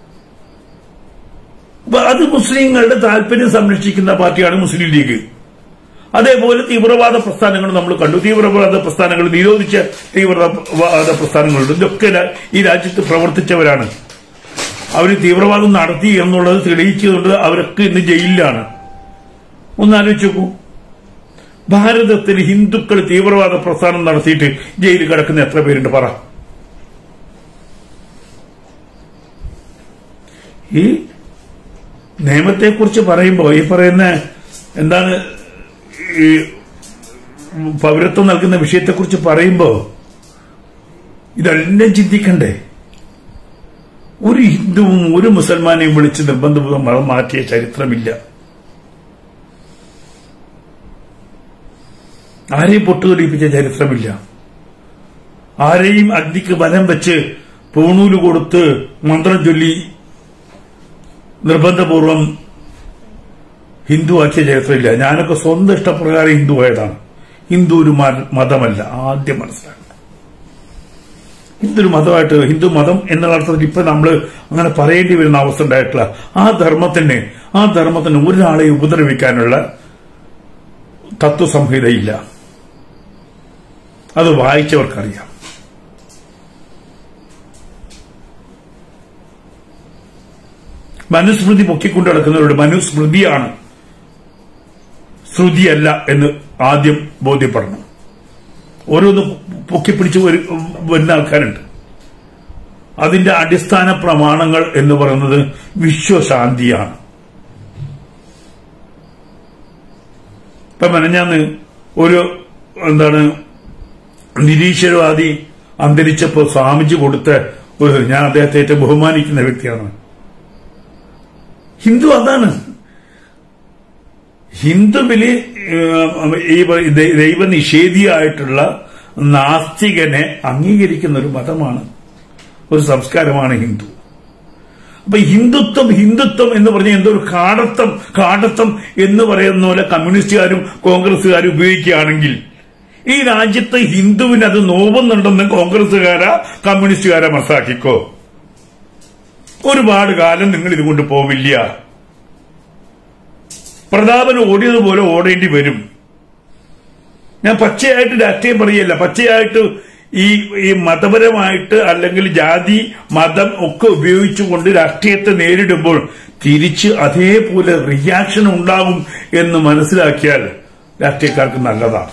അപ്പൊ അത് മുസ്ലിങ്ങളുടെ താല്പര്യം സംരക്ഷിക്കുന്ന പാർട്ടിയാണ് മുസ്ലിം ലീഗ് അതേപോലെ തീവ്രവാദ പ്രസ്ഥാനങ്ങൾ നമ്മൾ കണ്ടു തീവ്രവാദ പ്രസ്ഥാനങ്ങൾ നിരോധിച്ച തീവ്രവാദ പ്രസ്ഥാനങ്ങളുണ്ട് ഇതൊക്കെ രാ- ഈ രാജ്യത്ത് പ്രവർത്തിച്ചവരാണ് അവർ തീവ്രവാദം നടത്തി എന്നുള്ളത് തെളിയിച്ചുകൊണ്ട് അവരൊക്കെ ഇന്ന് ജയിലിലാണ് ഒന്നാലോചിച്ച് നോക്കൂ ഭാരതത്തിൽ ഹിന്ദുക്കൾ തീവ്രവാദ പ്രസ്ഥാനം നടത്തിയിട്ട് ജയിലിൽ കിടക്കുന്ന എത്ര പേരുണ്ട് പറ ഈ നിയമത്തെക്കുറിച്ച് പറയുമ്പോൾ ഈ പറയുന്ന എന്താണ് ഈ പൗരത്വം നൽകുന്ന വിഷയത്തെക്കുറിച്ച് പറയുമ്പോൾ ഇതെല്ലാം ചിന്തിക്കണ്ടേ ഒരു ഹിന്ദുവും ഒരു മുസൽമാനെയും വിളിച്ച് നിർബന്ധപൂർവ്വം മതം മാറ്റിയ ചരിത്രമില്ല ആരെയും പൊട്ടുതൊടിപ്പിച്ച ചരിത്രമില്ല ആരെയും അഗ്നിക്ക് ബലം വെച്ച് പൂണൂല് കൊടുത്ത് മന്ത്രം ചൊല്ലി നിർബന്ധപൂർവം ഹിന്ദു ആക്കിയ ചരിത്രമില്ല ഞാനൊക്കെ സ്വന്തം ഇഷ്ടപ്രകാരം ഹിന്ദു ആയതാണ് ഹിന്ദു ഒരു മത- മതമല്ല ആദ്യം മനസ്സിലാക്കണം ഹിന്ദു ഒരു മതമായിട്ട് ഹിന്ദു മതം എന്നുള്ള അർത്ഥത്തിൽ ഇപ്പൊ നമ്മൾ അങ്ങനെ പറയേണ്ടി വരുന്ന അവസ്ഥ ഉണ്ടായിട്ടില്ല ആ ധർമ്മത്തിന് ആ ധർമ്മത്തിന് ഒരാളെ ഉപദ്രവിക്കാനുള്ള തത്വസംഹിതയില്ല അത് വായിച്ചവർക്കറിയാം മനുസ്മൃതി പൊക്കിക്കൊണ്ട് നടക്കുന്നവരുടെ മനുസ്മൃതിയാണ് ശ്രുതിയല്ല എന്ന് ആദ്യം ബോധ്യപ്പെടണം ഓരോന്ന് പൊക്കിപ്പിടിച്ച് വരു- വരുന്ന ആൾക്കാരുണ്ട് അതിന്റെ അടിസ്ഥാന പ്രമാണങ്ങൾ എന്ന് പറയുന്നത് വിശ്വശാന്തിയാണ് ഇപ്പൊ മെനഞ്ഞാന്ന് ഒരു എന്താണ് നിരീശ്വരവാദി അന്തരിച്ചപ്പോ സ്വാമിജി കൊടുത്ത ഒരു ഞാൻ അദ്ദേഹത്തെ ഏറ്റവും ബഹുമാനിക്കുന്ന വ്യക്തിയാണ് ഹിന്ദു അതാണ് ഹിന്ദുവില് ഏഹ്, ഈ പറ- ദൈ- ദൈവനിഷേധിയായിട്ടുള്ള നാസ്തികനെ അംഗീകരിക്കുന്ന ഒരു മതമാണ് ഒരു സംസ്കാരമാണ് ഹിന്ദു അപ്പൊ ഹിന്ദുത്വം ഹിന്ദുത്വം എന്ന് പറഞ്ഞ എന്തോ ഒരു കാടത്തം കാടത്തം എന്ന് പറയുന്ന പോലെ കമ്മ്യൂണിസ്റ്റുകാരും കോൺഗ്രസുകാരും ഉപയോഗിക്കുകയാണെങ്കിൽ ഈ രാജ്യത്ത് ഹിന്ദുവിന് അത് നോവുന്നുണ്ടെന്ന് കോൺഗ്രസുകാരാ കമ്മ്യൂണിസ്റ്റുകാരാ മനസ്സാക്കിക്കോ ഒരുപാട് കാലം നിങ്ങൾ ഇതുകൊണ്ട് പോവില്ല പ്രതാപൻ ഓടിയതുപോലെ ഓടേണ്ടി വരും ഞാൻ പച്ചയായിട്ട് രാഷ്ട്രീയം പറയല്ല പച്ചയായിട്ട് ഈ ഈ മതപരമായിട്ട് അല്ലെങ്കിൽ ജാതി മതം ഒക്കെ ഉപയോഗിച്ചുകൊണ്ട് രാഷ്ട്രീയത്തെ നേരിടുമ്പോൾ തിരിച്ച് അതേപോലെ റിയാക്ഷൻ ഉണ്ടാകും എന്ന് മനസ്സിലാക്കിയാൽ രാഷ്ട്രീയക്കാർക്ക് നല്ലതാണ്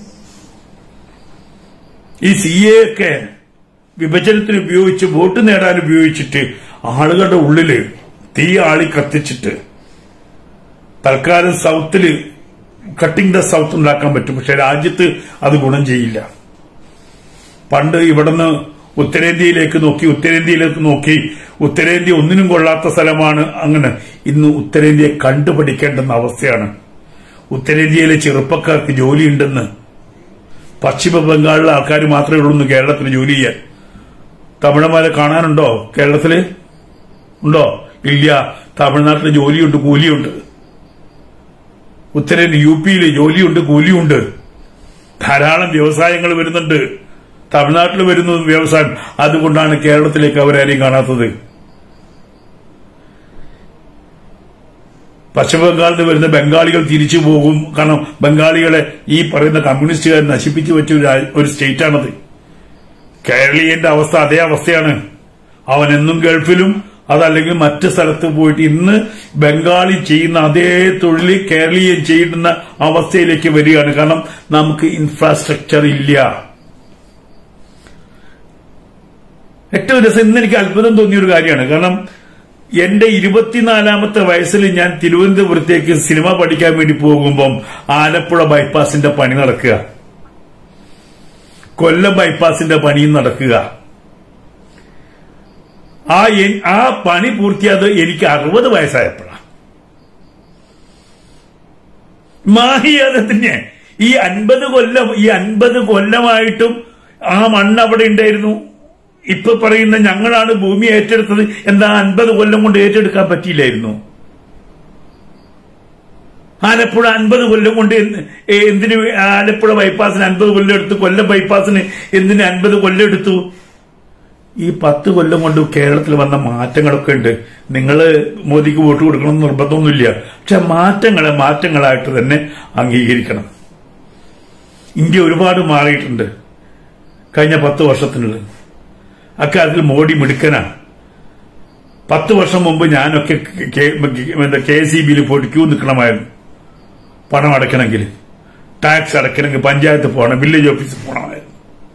ഈ സി എ ഒക്കെ വിഭജനത്തിന് ഉപയോഗിച്ച് വോട്ട് നേടാൻ ഉപയോഗിച്ചിട്ട് ആളുകളുടെ ഉള്ളില് തീ ആളി കത്തിച്ചിട്ട് തൽക്കാലം സൗത്തില് കട്ടിംഗ് ദ സൗത്ത് ഉണ്ടാക്കാൻ പറ്റും പക്ഷെ രാജ്യത്ത് അത് ഗുണം ചെയ്യില്ല പണ്ട് ഇവിടുന്ന് ഉത്തരേന്ത്യയിലേക്ക് നോക്കി ഉത്തരേന്ത്യയിലേക്ക് നോക്കി ഉത്തരേന്ത്യ ഒന്നിനും കൊള്ളാത്ത സ്ഥലമാണ് അങ്ങനെ ഇന്ന് ഉത്തരേന്ത്യയെ കണ്ടുപഠിക്കേണ്ടുന്ന അവസ്ഥയാണ് ഉത്തരേന്ത്യയിലെ ചെറുപ്പക്കാർക്ക് ജോലിയുണ്ടെന്ന് പശ്ചിമ ബംഗാളിലെ ആൾക്കാർ മാത്രമേ ഉള്ളൂ കേരളത്തിൽ ജോലി ചെയ്യാൻ തമിഴന്മാരെ കാണാനുണ്ടോ കേരളത്തില് ഉണ്ടോ ഇല്ല തമിഴ്നാട്ടിൽ ജോലിയുണ്ട് കൂലിയുണ്ട് ഉത്തരേന്ത്യ യു പിയിൽ ജോലിയുണ്ട് കൂലിയുണ്ട് ധാരാളം വ്യവസായങ്ങൾ വരുന്നുണ്ട് തമിഴ്നാട്ടിൽ വരുന്നു വ്യവസായം അതുകൊണ്ടാണ് കേരളത്തിലേക്ക് അവരാരെയും കാണാത്തത് പശ്ചിമബംഗാളിൽ നിന്ന് വരുന്ന ബംഗാളികൾ തിരിച്ചു പോകും കാരണം ബംഗാളികളെ ഈ പറയുന്ന കമ്മ്യൂണിസ്റ്റുകാർ നശിപ്പിച്ചു വെച്ച ഒരു രാ- ഒരു സ്റ്റേറ്റാണത് കേരളീയന്റെ അവസ്ഥ അതേ അവസ്ഥയാണ് അവൻ എന്നും ഗൾഫിലും അതല്ലെങ്കിൽ മറ്റ് സ്ഥലത്ത് പോയിട്ട് ഇന്ന് ബംഗാളി ചെയ്യുന്ന അതേ തൊഴിൽ കേരളീയൻ ചെയ്യുന്ന അവസ്ഥയിലേക്ക് വരികയാണ് കാരണം നമുക്ക് ഇൻഫ്രാസ്ട്രക്ചർ ഇല്ല ഏറ്റവും രസം ഇന്ന് എനിക്ക് അത്ഭുതം തോന്നിയ ഒരു കാര്യമാണ് കാരണം എന്റെ ഇരുപത്തിനാലാമത്തെ വയസ്സിൽ ഞാൻ തിരുവനന്തപുരത്തേക്ക് സിനിമ പഠിക്കാൻ വേണ്ടി പോകുമ്പം ആലപ്പുഴ ബൈപ്പാസിന്റെ പണി നടക്കുക കൊല്ലം ബൈപ്പാസിന്റെ പണിയും നടക്കുക ആ എൻ- ആ പണി പൂർത്തിയായത് എനിക്ക് അറുപത് വയസ്സായപ്പോഴാണ് മാഹിയാദത്തിന് ഈ അൻപത് കൊല്ലം ഈ അൻപത് കൊല്ലമായിട്ടും ആ മണ്ണ് അവിടെ ഉണ്ടായിരുന്നു ഇപ്പൊ പറയുന്ന ഞങ്ങളാണ് ഭൂമി ഏറ്റെടുത്തത് എന്താ അൻപത് കൊല്ലം കൊണ്ട് ഏറ്റെടുക്കാൻ പറ്റിയില്ലായിരുന്നു ആലപ്പുഴ അൻപത് കൊല്ലം കൊണ്ട് എന്ത്- ഏ, എന്തിന് ആലപ്പുഴ ബൈപ്പാസിന് അൻപത് കൊല്ലം എടുത്തു കൊല്ലം ബൈപ്പാസിന് എന്തിന് അൻപത് കൊല്ലം എടുത്തു ഈ പത്ത് കൊല്ലം കൊണ്ട് കേരളത്തിൽ വന്ന മാറ്റങ്ങളൊക്കെ ഉണ്ട് നിങ്ങൾ മോദിക്ക് വോട്ട് കൊടുക്കണമെന്ന് നിർബന്ധമൊന്നുമില്ല പക്ഷെ മാറ്റങ്ങളെ മാറ്റങ്ങളായിട്ട് തന്നെ അംഗീകരിക്കണം ഇന്ത്യ ഒരുപാട് മാറിയിട്ടുണ്ട് കഴിഞ്ഞ പത്ത് വർഷത്തിനുള്ളിൽ അക്കാര്യത്തിൽ മോഡി മിടുക്കനാണ് പത്ത് വർഷം മുമ്പ് ഞാനൊക്കെ കെ എസ് ഇ ബിയിൽ പോയിട്ട് ക്യൂ നിൽക്കണമായിരുന്നു പണം അടയ്ക്കണമെങ്കിൽ ടാക്സ് അടയ്ക്കണമെങ്കിൽ പഞ്ചായത്ത് പോകണം വില്ലേജ് ഓഫീസിൽ പോകണമായിരുന്നു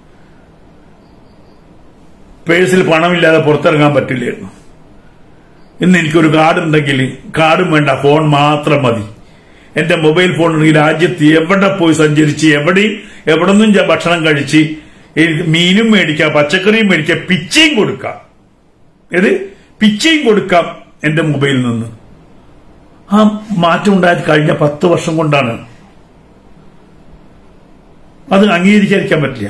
പേഴ്സിൽ പണമില്ലാതെ പുറത്തിറങ്ങാൻ പറ്റില്ലായിരുന്നു ഇന്ന് എനിക്കൊരു കാർഡ് ഉണ്ടെങ്കിൽ കാർഡും വേണ്ട ഫോൺ മാത്രം മതി എന്റെ മൊബൈൽ ഫോൺ ഉണ്ടെങ്കിൽ രാജ്യത്ത് എവിടെ പോയി സഞ്ചരിച്ച് എവിടെയും എവിടെ നിന്നും ഞാൻ ഭക്ഷണം കഴിച്ച് എനിക്ക് മീനും മേടിക്കാം പച്ചക്കറിയും മേടിക്കാം പിച്ചയും കൊടുക്കാം ഏത് പിച്ചയും കൊടുക്കാം എന്റെ മൊബൈലിൽ നിന്ന് ആ മാറ്റം ഉണ്ടായത് കഴിഞ്ഞ പത്ത് വർഷം കൊണ്ടാണ് അത് അംഗീകരിക്കാതിരിക്കാൻ പറ്റില്ല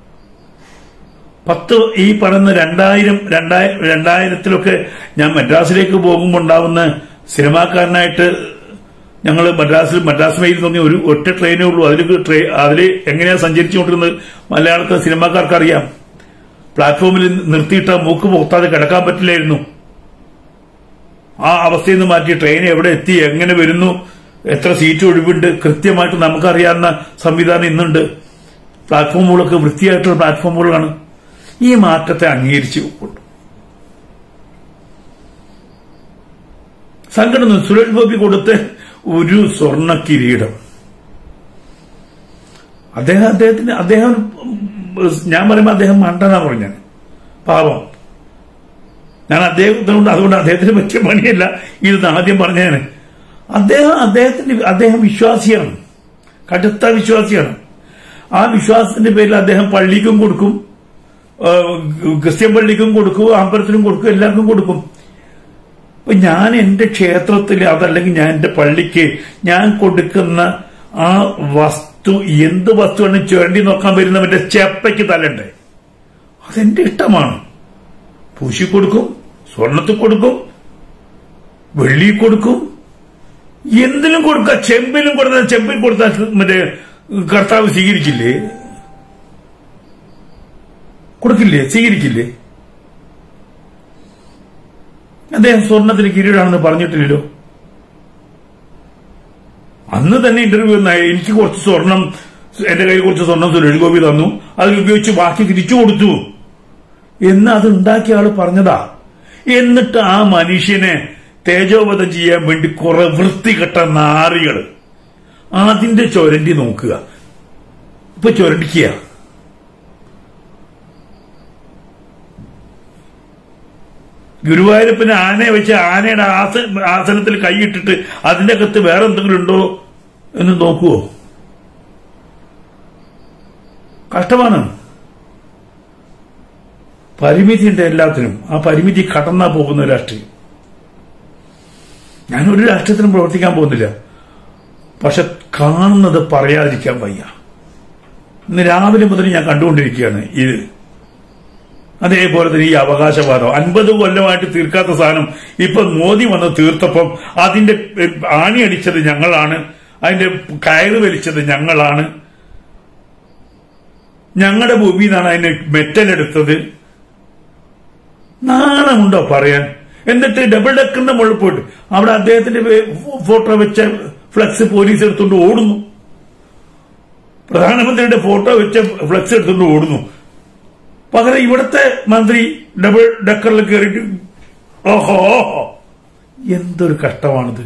പത്ത് ഈ പറയുന്ന രണ്ടായിരം രണ്ടായി രണ്ടായിരത്തിലൊക്കെ ഞാൻ മദ്രാസിലേക്ക് പോകുമ്പോൾ ഉണ്ടാവുന്ന സിനിമാക്കാരനായിട്ട് ഞങ്ങൾ മദ്രാസിൽ മദ്രാസ് മെയിൽ തോന്നിയ ഒരു ഒറ്റ ട്രെയിനേ ഉള്ളൂ അതിൽ ട്രെയിൻ അതിൽ എങ്ങനെയാണ് സഞ്ചരിച്ചുകൊണ്ടിരുന്നത് മലയാളത്തിലെ സിനിമാക്കാർക്ക് അറിയാം പ്ലാറ്റ്ഫോമിൽ നിർത്തിയിട്ട മൂക്ക് പൊത്താതെ കിടക്കാൻ പറ്റില്ലായിരുന്നു ആ അവസ്ഥയിൽ നിന്ന് മാറ്റി ട്രെയിൻ എവിടെ എത്തി എങ്ങനെ വരുന്നു എത്ര സീറ്റ് ഒഴിവുണ്ട് കൃത്യമായിട്ട് നമുക്കറിയാവുന്ന സംവിധാനം ഇന്നുണ്ട് പ്ലാറ്റ്ഫോമുകളൊക്കെ വൃത്തിയായിട്ടുള്ള പ്ലാറ്റ്ഫോമുകളാണ് ഈ മാറ്റത്തെ അംഗീകരിച്ചു കൊണ്ടു സംഘടന സുരേഷ് ഗോപി കൊടുത്ത ഒരു സ്വർണ്ണ കിരീടം അദ്ദേഹം അദ്ദേഹത്തിന് അദ്ദേഹം ഞാൻ പറയുമ്പോൾ അദ്ദേഹം മണ്ടനാ പറഞ്ഞാണ് പാപം ഞാൻ അദ്ദേഹത്തിനോട് അതുകൊണ്ട് അദ്ദേഹത്തിന് പറ്റിയ പണിയല്ല ഇത് ആദ്യം പറഞ്ഞാണ് അദ്ദേഹം അദ്ദേഹത്തിന്റെ അദ്ദേഹം വിശ്വാസിയാണ് കടുത്ത വിശ്വാസിയാണ് ആ വിശ്വാസത്തിന്റെ പേരിൽ അദ്ദേഹം പള്ളിക്കും കൊടുക്കും ആ, ക്രിസ്ത്യൻ പള്ളിക്കും കൊടുക്കും അമ്പലത്തിനും കൊടുക്കും എല്ലാവർക്കും കൊടുക്കും അപ്പൊ ഞാൻ എന്റെ ക്ഷേത്രത്തിൽ അതല്ലെങ്കിൽ ഞാൻ എന്റെ പള്ളിക്ക് ഞാൻ കൊടുക്കുന്ന ആ വസ്തു എന്ത് വസ്തുവാണ് ചുരണ്ടി നോക്കാൻ വരുന്നവന്റെ ചെപ്പയ്ക്ക് തലണ്ടേ അതെന്റെ ഇഷ്ടമാണ് പൂശി കൊടുക്കും സ്വർണത്തിൽ കൊടുക്കും വെള്ളി കൊടുക്കും എന്തിനും കൊടുക്കാം ചെമ്പിലും കൊടുത്താൽ ചെമ്പിൽ കൊടുത്താൽ മറ്റേ കർത്താവ് സ്വീകരിക്കില്ലേ കൊടുക്കില്ലേ സ്വീകരിക്കില്ലേ അദ്ദേഹം സ്വർണത്തിന് കിരീടാണെന്ന് പറഞ്ഞിട്ടില്ലല്ലോ അന്ന് തന്നെ ഇന്റർവ്യൂ എനിക്ക് കുറച്ച് സ്വർണം എന്റെ കയ്യിൽ കുറച്ച് സ്വർണം സുരേഷ് ഗോപി തന്നു അത് ഉപയോഗിച്ച് ബാക്കി തിരിച്ചു കൊടുത്തു എന്ന് അത് ഉണ്ടാക്കിയ ആള് പറഞ്ഞതാ എന്നിട്ട് ആ മനുഷ്യനെ തേജോവധം ചെയ്യാൻ വേണ്ടി കുറെ വൃത്തികെട്ട നാറികൾ അതിന്റെ ചൊരണ്ടി നോക്കുക ഇപ്പൊ ചൊരണ്ടിക്കുക ഗുരുവായൂരപ്പന് ആനയെ വെച്ച് ആനയുടെ ആസ ആസനത്തിൽ കൈയിട്ടിട്ട് അതിന്റെ അകത്ത് വേറെ എന്തെങ്കിലും ഉണ്ടോ എന്ന് നോക്കുവോ കഷ്ടമാണ് പരിമിതിയുണ്ട് എല്ലാത്തിനും ആ പരിമിതി കടന്നാ പോകുന്ന രാഷ്ട്രീയം ഞാനൊരു രാഷ്ട്രീയത്തിനും പ്രവർത്തിക്കാൻ പോകുന്നില്ല പക്ഷെ കാണുന്നത് പറയാതിരിക്കാൻ വയ്യ ഇന്ന് രാവിലെ മുതൽ ഞാൻ കണ്ടുകൊണ്ടിരിക്കുകയാണ് ഇത് അതേപോലെ തന്നെ ഈ അവകാശവാദം അൻപത് കൊല്ലമായിട്ട് തീർക്കാത്ത സാധനം ഇപ്പൊ മോദി വന്ന് തീർത്തപ്പം അതിന്റെ ആണി അടിച്ചത് ഞങ്ങളാണ് അതിന്റെ കയറ് വലിച്ചത് ഞങ്ങളാണ് ഞങ്ങളുടെ ഭൂമിയിൽ നിന്നാണ് അതിന് മെറ്റലെടുത്തത് നാണമുണ്ടോ പറയാൻ എന്നിട്ട് ഡബിൾ ഡെക്കറിന്റെ മുകളിൽ പോയിട്ട് അവിടെ അദ്ദേഹത്തിന്റെ ഫോട്ടോ വെച്ച ഫ്ലക്സ് പോലീസ് എടുത്തുകൊണ്ട് ഓടുന്നു പ്രധാനമന്ത്രിയുടെ ഫോട്ടോ വെച്ച ഫ്ലക്സ് എടുത്തുകൊണ്ട് ഓടുന്നു പകരം ഇവിടുത്തെ മന്ത്രി ഡബിൾ ഡക്കറിൽ കയറിയിട്ട് ഓഹോ ഓഹോ എന്തൊരു കഷ്ടമാണിത്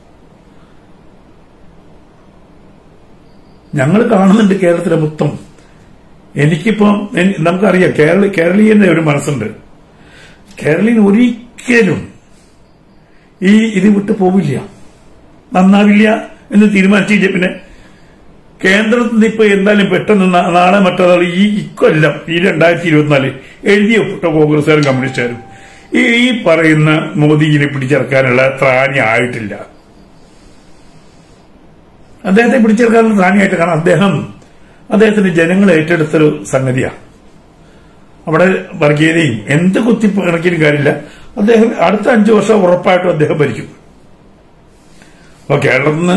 ഞങ്ങൾ കാണുന്നുണ്ട് കേരളത്തിലെ മൊത്തം എനിക്കിപ്പം എനി- നമുക്കറിയാം കേരള കേരളീയന്റെ ഒരു മനസ്സുണ്ട് കേരളീയൻ ഒരിക്കലും ഈ ഇത് വിട്ടു പോവില്ല നന്നാവില്ല എന്ന് തീരുമാനിച്ചു പിന്നെ കേന്ദ്രത്തിൽ നിന്ന് ഇപ്പൊ എന്തായാലും പെട്ടെന്ന് നാ- നാളെ മറ്റന്നാൾ ഈ ഇക്കൊല്ലം ഈ രണ്ടായിരത്തി ഇരുപത്തിനാല് എഴുതി ഒപ്പിട്ട കോൺഗ്രസുകാരും കമ്മ്യൂണിസ്റ്റുകാരും ഈ ഈ പറയുന്ന മോദിജിനെ പിടിച്ചെടുക്കാനുള്ള ത്രാണി ആയിട്ടില്ല അദ്ദേഹത്തെ പിടിച്ചെടുക്കാനുള്ള ത്രാണിയായിട്ട് കാരണം അദ്ദേഹം അദ്ദേഹത്തിന്റെ ജനങ്ങൾ ഏറ്റെടുത്തൊരു സംഗതിയാണ് അവിടെ വർഗീയതയും എന്ത് കുത്തി കണക്കിന് കാര്യമില്ല അദ്ദേഹം അടുത്ത അഞ്ചു വർഷം ഉറപ്പായിട്ടും അദ്ദേഹം ഭരിക്കും അപ്പൊ കേരളത്തിൽ നിന്ന്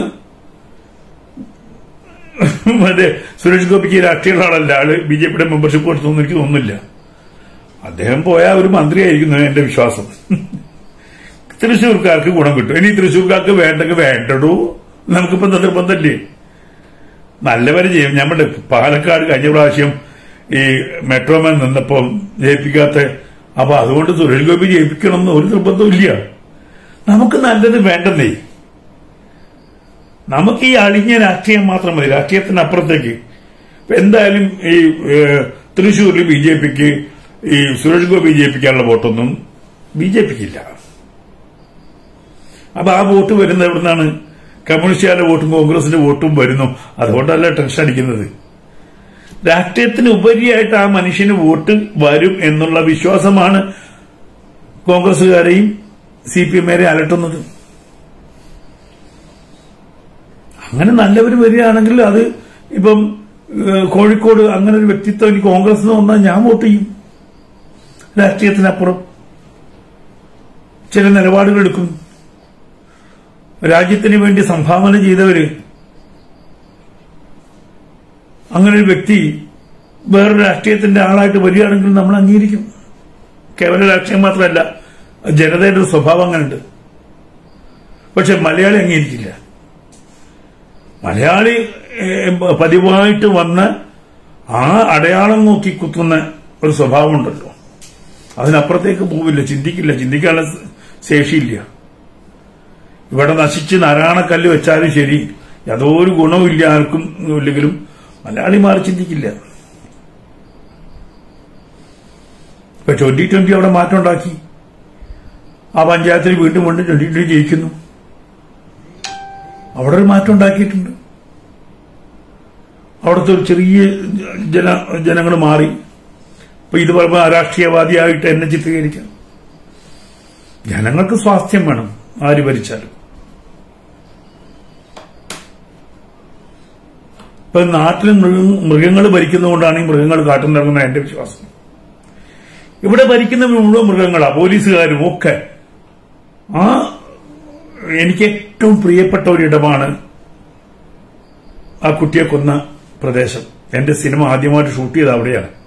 മറ്റേ സുരേഷ് ഗോപിക്ക് രാഷ്ട്രീയ ആളല്ല ആള് ബി ജെ പിയുടെ മെമ്പർഷിപ്പ് കൊടുത്തൊന്നും എനിക്ക് തോന്നുന്നില്ല അദ്ദേഹം പോയാൽ ഒരു മന്ത്രിയായിരിക്കുന്നു എന്റെ വിശ്വാസം തൃശ്ശൂർക്കാർക്ക് ഗുണം കിട്ടും ഇനി തൃശ്ശൂർക്കാർക്ക് വേണ്ടെങ്കിൽ വേണ്ടടൂ നമുക്കിപ്പോ നിർബന്ധമില്ലേ നല്ലവരെ ചെയ്യും നമ്മുടെ പാലക്കാട് കഴിഞ്ഞ പ്രാവശ്യം ഈ മെട്രോമാൻ നിന്നപ്പം ജയിപ്പിക്കാത്ത അപ്പൊ അതുകൊണ്ട് സുരേഷ് ഗോപി ജയിപ്പിക്കണം എന്ന് ഒരു നിർബന്ധവും ഇല്ല നമുക്ക് നല്ലത് വേണ്ടെന്നേ നമുക്ക് ഈ അളിഞ്ഞ രാഷ്ട്രീയം മാത്രം മതി രാഷ്ട്രീയത്തിന് അപ്പുറത്തേക്ക് ഇപ്പൊ എന്തായാലും ഈ ഏഹ്, തൃശ്ശൂരിൽ ബി ജെ പിക്ക് ഈ സുരേഷ് ഗോപി ജയിപ്പിക്കാനുള്ള വോട്ടൊന്നും ബി ജെ പിക്കില്ല അപ്പൊ ആ വോട്ട് വരുന്നത് എവിടുന്നാണ് കമ്മ്യൂണിസ്റ്റുകാരുടെ വോട്ടും കോൺഗ്രസിന്റെ വോട്ടും വരുന്നു അതുകൊണ്ടല്ല ടെൻഷൻ അടിക്കുന്നത് രാഷ്ട്രീയത്തിന് ഉപരിയായിട്ട് ആ മനുഷ്യന് വോട്ട് വരും എന്നുള്ള വിശ്വാസമാണ് കോൺഗ്രസുകാരെയും സി പി എമ്മുകാരെയും അലട്ടുന്നത് അങ്ങനെ നല്ലവർ വരികയാണെങ്കിൽ അത് ഇപ്പം ഏഹ്, കോഴിക്കോട് അങ്ങനെ ഒരു വ്യക്തിത്വം ഇനി കോൺഗ്രസ് നിന്ന് വന്നാൽ ഞാൻ വോട്ട് ചെയ്യും രാഷ്ട്രീയത്തിനപ്പുറം ചില നിലപാടുകൾ എടുക്കും രാജ്യത്തിന് വേണ്ടി സംഭാവന ചെയ്തവര് അങ്ങനെ ഒരു വ്യക്തി വേറൊരു രാഷ്ട്രീയത്തിന്റെ ആളായിട്ട് വരികയാണെങ്കിൽ നമ്മൾ അംഗീകരിക്കും കേവല രാഷ്ട്രീയം മാത്രമല്ല ജനതയുടെ ഒരു സ്വഭാവം അങ്ങനെയുണ്ട് പക്ഷെ മലയാളി അംഗീകരിക്കില്ല മലയാളി ഏഹ്, പതിവായിട്ട് വന്ന് ആ അടയാളം നോക്കി കുത്തുന്ന ഒരു സ്വഭാവമുണ്ടല്ലോ അതിനപ്പുറത്തേക്ക് പോവില്ല ചിന്തിക്കില്ല ചിന്തിക്കാനുള്ള ശേഷിയില്ല ഇവിടെ നശിച്ച് നാരായണക്കല്ല് വെച്ചാലും ശരി യാതൊരു ഗുണവുമില്ല ആർക്കും ഇല്ലെങ്കിലും മലയാളിമാർ ചിന്തിക്കില്ല ഇപ്പൊ ട്വന്റി ട്വന്റി അവിടെ മാറ്റം ഉണ്ടാക്കി ആ പഞ്ചായത്തിൽ വീണ്ടും വീണ്ടും ട്വന്റി ട്വന്റി ജയിക്കുന്നു അവിടെ ഒരു മാറ്റം ഉണ്ടാക്കിയിട്ടുണ്ട് അവിടുത്തെ ഒരു ചെറിയ ജന ജനങ്ങൾ മാറി ഇപ്പൊ ഇത് പറയുമ്പോൾ രാഷ്ട്രീയവാദിയായിട്ട് എന്നെ ചിത്രീകരിക്കാം ജനങ്ങൾക്ക് സ്വാസ്ഥ്യം വേണം ആര് ഭരിച്ചാലും ഇപ്പൊ നാട്ടിൽ മൃഗങ്ങൾ ഭരിക്കുന്നതുകൊണ്ടാണ് ഈ മൃഗങ്ങൾ കാട്ടുന്നിറങ്ങുന്ന എന്റെ വിശ്വാസം ഇവിടെ ഭരിക്കുന്ന മുഴുവൻ മൃഗങ്ങളാ പോലീസുകാരും ഒക്കെ ആ എനിക്ക് ഏറ്റവും പ്രിയപ്പെട്ട ഒരിടമാണ് ആ കുട്ടിയെ കൊന്ന പ്രദേശം എന്റെ സിനിമ ആദ്യമായിട്ട് ഷൂട്ട് ചെയ്ത് അവിടെയാണ്